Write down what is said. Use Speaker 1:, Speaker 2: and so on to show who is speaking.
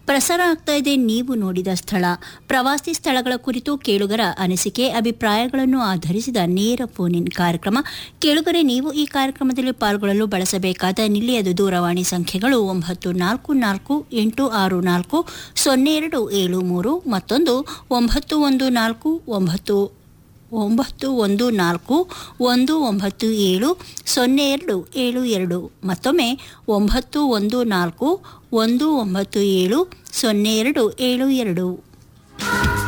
Speaker 1: ಪ್ರಸಾರ ಆಗ್ತಾ ಇದೆ ನೀವು ನೋಡಿದ ಸ್ಥಳ ಪ್ರವಾಸಿ ಸ್ಥಳಗಳ ಕುರಿತು ಕೇಳುಗರ ಅನಿಸಿಕೆ ಅಭಿಪ್ರಾಯಗಳನ್ನು ಆಧರಿಸಿದ ನೇರ ಫೋನ್ ಇನ್ ಕಾರ್ಯಕ್ರಮ ಕೇಳುಗರೆ ನೀವು ಈ ಕಾರ್ಯಕ್ರಮದಲ್ಲಿ ಪಾಲ್ಗೊಳ್ಳಲು ಬಳಸಬೇಕಾದ ನಿಲಿಯದ ದೂರವಾಣಿ ಸಂಖ್ಯೆಗಳು ಒಂಬತ್ತು ನಾಲ್ಕು ನಾಲ್ಕು ಎಂಟು ಆರು ನಾಲ್ಕು ಸೊನ್ನೆ ಎರಡು ಏಳು ಮೂರು ಮತ್ತೊಂದು ಒಂಬತ್ತು ಒಂದು ನಾಲ್ಕು ಒಂಬತ್ತು ಒಂಬತ್ತು ಒಂದು ನಾಲ್ಕು ಒಂದು ಒಂಬತ್ತು ಏಳು ಸೊನ್ನೆ ಎರಡು ಏಳು ಎರಡು ಮತ್ತೊಮ್ಮೆ ಒಂಬತ್ತು ಒಂದು ನಾಲ್ಕು ಒಂದು ಒಂಬತ್ತು ಏಳು ಸೊನ್ನೆ ಎರಡು ಏಳು ಎರಡು